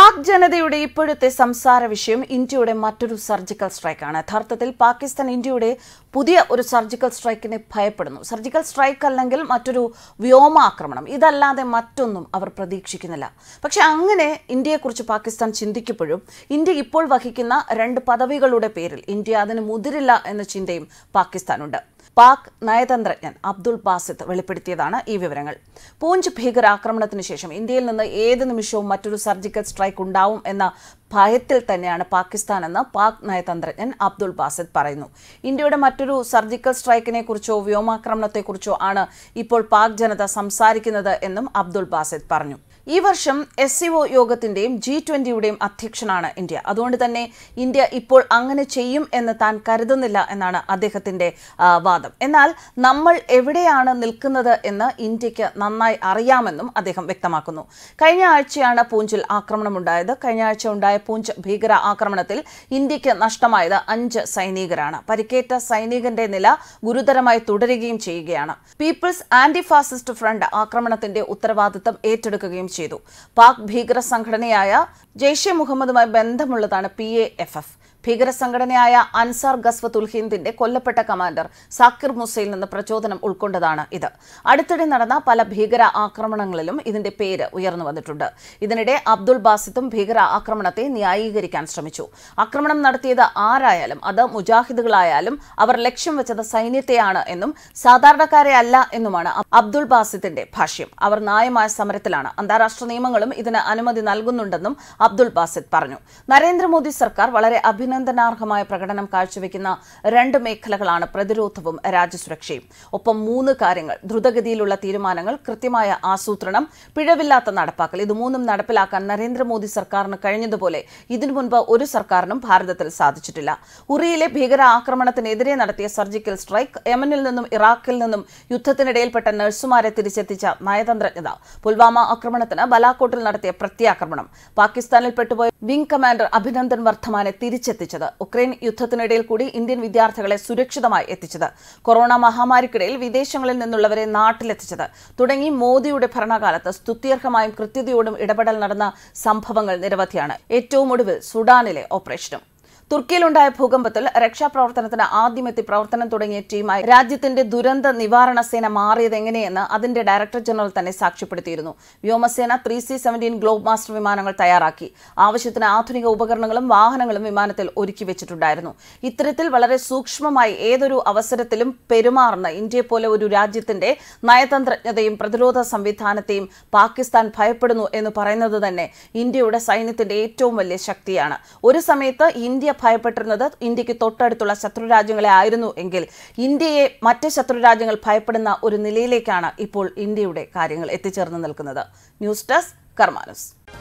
പാക് ജനതയുടെ ഇപ്പോഴത്തെ സംസാര വിഷയം ഇന്ത്യയുടെ മറ്റൊരു സർജിക്കൽ സ്ട്രൈക്കാണ് യഥാർത്ഥത്തിൽ പാകിസ്ഥാൻ ഇന്ത്യയുടെ പുതിയ ഒരു സർജിക്കൽ സ്ട്രൈക്കിനെ ഭയപ്പെടുന്നു സർജിക്കൽ സ്ട്രൈക്ക് അല്ലെങ്കിൽ മറ്റൊരു വ്യോമാക്രമണം ഇതല്ലാതെ മറ്റൊന്നും അവർ പ്രതീക്ഷിക്കുന്നില്ല പക്ഷെ അങ്ങനെ ഇന്ത്യയെക്കുറിച്ച് പാകിസ്ഥാൻ ചിന്തിക്കുമ്പോഴും ഇന്ത്യ ഇപ്പോൾ വഹിക്കുന്ന രണ്ട് പദവികളുടെ പേരിൽ ഇന്ത്യ അതിന് മുതിരില്ല എന്ന ചിന്തയും പാകിസ്ഥാനുണ്ട് പാക് നയതന്ത്രജ്ഞൻ അബ്ദുൾ ബാസിത്ത് വെളിപ്പെടുത്തിയതാണ് ഈ വിവരങ്ങൾ പൂഞ്ച് ഭീകരാക്രമണത്തിന് ശേഷം ഇന്ത്യയിൽ നിന്ന് ഏത് നിമിഷവും മറ്റൊരു സർജിക്കൽ സ്ട്രൈക്ക് ഉണ്ടാവും എന്ന ഭയത്തിൽ തന്നെയാണ് പാകിസ്ഥാൻ എന്ന് പാക് നയതന്ത്രജ്ഞൻ അബ്ദുൾ ബാസിത്ത് പറയുന്നു ഇന്ത്യയുടെ മറ്റൊരു സർജിക്കൽ സ്ട്രൈക്കിനെ കുറിച്ചോ വ്യോമാക്രമണത്തെക്കുറിച്ചോ ആണ് ഇപ്പോൾ പാക് ജനത സംസാരിക്കുന്നത് എന്നും അബ്ദുൾ ബാസിത്ത് പറഞ്ഞു ഈ വർഷം എസ് സി ഒ യോഗത്തിന്റെയും ജി ട്വന്റിയുടെയും അധ്യക്ഷനാണ് ഇന്ത്യ അതുകൊണ്ട് തന്നെ ഇന്ത്യ ഇപ്പോൾ അങ്ങനെ ചെയ്യും എന്ന് താൻ കരുതുന്നില്ല എന്നാണ് അദ്ദേഹത്തിന്റെ ആ, വാദം എന്നാൽ നമ്മൾ എവിടെയാണ് നിൽക്കുന്നത് എന്ന് ഇന്ത്യക്ക് നന്നായി അറിയാമെന്നും അദ്ദേഹം വ്യക്തമാക്കുന്നു കഴിഞ്ഞ ആഴ്ചയാണ് പൂഞ്ചിൽ ആക്രമണമുണ്ടായത് കഴിഞ്ഞ ആഴ്ച ഉണ്ടായ പൂഞ്ച് ഭീകര ആക്രമണത്തിൽ ഇന്ത്യക്ക് നഷ്ടമായത് അഞ്ച് സൈനികരാണ് പരിക്കേറ്റ സൈനികന്റെ നില ഗുരുതരമായി തുടരുകയും ചെയ്യുകയാണ് പീപ്പിൾസ് ആന്റി ഫാസിസ്റ്റ് ഫ്രണ്ട് ആക്രമണത്തിന്റെ ഉത്തരവാദിത്തം ഏറ്റെടുക്കുകയും ചെയ്തു പാക് ഭീകര സംഘടനയായ ജെയ്ഷെ മുഹമ്മദുമായി ബന്ധമുള്ളതാണ് പി എ എഫ് എഫ് ഭീകര സംഘടനയായ അൻസാർ ഗസ്വത്തുൽ ഹിന്ദിന്റെ കൊല്ലപ്പെട്ട കമാൻഡർ സാക്കിർ മുസയിൽ നിന്ന് പ്രചോദനം ഉൾക്കൊണ്ടതാണ് ഇത് അടുത്തിടെ നടന്ന പല ഭീകര ആക്രമണങ്ങളിലും ഇതിന്റെ പേര് ഉയർന്നു വന്നിട്ടുണ്ട് ഇതിനിടെ അബ്ദുൾ ബാസിത്തും ഭീകര ആക്രമണത്തെ ന്യായീകരിക്കാൻ ശ്രമിച്ചു ആക്രമണം നടത്തിയത് ആരായാലും അത് മുജാഹിദുകളായാലും അവർ ലക്ഷ്യം വെച്ചത് സൈന്യത്തെയാണ് എന്നും സാധാരണക്കാരെ അല്ല എന്നുമാണ് അബ്ദുൾ ബാസിത്തിന്റെ ഭാഷ്യം അവർ ന്യായമായ സമരത്തിലാണ് അന്താരാഷ്ട്ര നിയമങ്ങളും ഇതിന് അനുമതി നൽകുന്നുണ്ടെന്നും അബ്ദുൾ ബാസിത്ത് പറഞ്ഞു നരേന്ദ്രമോദി സർക്കാർ വളരെ അഭിനന്ദനാർഹമായ പ്രകടനം കാഴ്ചവെക്കുന്ന രണ്ട് മേഖലകളാണ് പ്രതിരോധവും രാജ്യസുരക്ഷയും ഒപ്പം മൂന്ന് കാര്യങ്ങൾ ദ്രുതഗതിയിലുള്ള തീരുമാനങ്ങൾ കൃത്യമായ ആസൂത്രണം പിഴവില്ലാത്ത നടപ്പാക്കൽ ഇത് മൂന്നും നടപ്പിലാക്കാൻ നരേന്ദ്രമോദി സർക്കാരിന് കഴിഞ്ഞതുപോലെ ഇതിനു മുൻപ് ഒരു സർക്കാരിനും ഭാരതത്തിൽ സാധിച്ചിട്ടില്ല ഉറിയിലെ ഭീകര ആക്രമണത്തിനെതിരെ നടത്തിയ സർജിക്കൽ സ്ട്രൈക്ക് യമനിൽ നിന്നും ഇറാഖിൽ നിന്നും യുദ്ധത്തിനിടയിൽപ്പെട്ട നഴ്സുമാരെ തിരിച്ചെത്തിച്ച നയതന്ത്രജ്ഞത പുൽവാമ ആക്രമണത്തിന് ബലാക്കോട്ടിൽ നടത്തിയ പ്രത്യാക്രമണം പാകിസ്ഥാനിൽ പെട്ടുപോയ വിംഗ് കമാൻഡർ അഭിനന്ദൻ വർദ്ധമാനെ തിരിച്ചെത്തിച്ചത് ഉക്രൈൻ യുദ്ധത്തിനിടയിൽ കൂടി ഇന്ത്യൻ വിദ്യാർത്ഥികളെ സുരക്ഷിതമായി എത്തിച്ചത് കൊറോണ മഹാമാരിക്കിടയിൽ വിദേശങ്ങളിൽ നിന്നുള്ളവരെ നാട്ടിലെത്തിച്ചത് തുടങ്ങി മോദിയുടെ ഭരണകാലത്ത് സ്തുത്യർഹമായും കൃത്യതയോടും ഇടപെടൽ നടന്ന സംഭവങ്ങൾ നിരവധിയാണ് ഏറ്റവും ഒടുവിൽ സുഡാനിലെ ഓപ്പറേഷനും തുർക്കിയിലുണ്ടായ ഭൂകമ്പത്തിൽ രക്ഷാപ്രവർത്തനത്തിന് ആദ്യമെത്തി പ്രവർത്തനം തുടങ്ങിയ ടീമായി രാജ്യത്തിന്റെ ദുരന്ത നിവാരണ സേന മാറിയത് എങ്ങനെയെന്ന് അതിന്റെ ഡയറക്ടർ ജനറൽ തന്നെ സാക്ഷ്യപ്പെടുത്തിയിരുന്നു വ്യോമസേന three C seventeen Globemaster വിമാനങ്ങൾ തയ്യാറാക്കി ആവശ്യത്തിന് ആധുനിക ഉപകരണങ്ങളും വാഹനങ്ങളും വിമാനത്തിൽ ഒരുക്കി വെച്ചിട്ടുണ്ടായിരുന്നു ഇത്തരത്തിൽ വളരെ സൂക്ഷ്മമായി ഏതൊരു അവസരത്തിലും പെരുമാറുന്ന ഇന്ത്യയെ പോലെ ഒരു രാജ്യത്തിന്റെ നയതന്ത്രജ്ഞതയും പ്രതിരോധ സംവിധാനത്തെയും പാകിസ്ഥാൻ ഭയപ്പെടുന്നു എന്ന് പറയുന്നത് തന്നെ ഇന്ത്യയുടെ സൈന്യത്തിന്റെ ഏറ്റവും വലിയ ശക്തിയാണ് ഒരു സമയത്ത് ഇന്ത്യ ഭയപ്പെട്ടിരുന്നത് ഇന്ത്യക്ക് തൊട്ടടുത്തുള്ള ശത്രുരാജ്യങ്ങളെ ആയിരുന്നു എങ്കിൽ ഇന്ത്യയെ മറ്റ് ശത്രുരാജ്യങ്ങൾ ഭയപ്പെടുന്ന ഒരു നിലയിലേക്കാണ് ഇപ്പോൾ ഇന്ത്യയുടെ കാര്യങ്ങൾ എത്തിച്ചേർന്ന് നിൽക്കുന്നത് ന്യൂസ് ഡെസ്ക് കർമാനസ്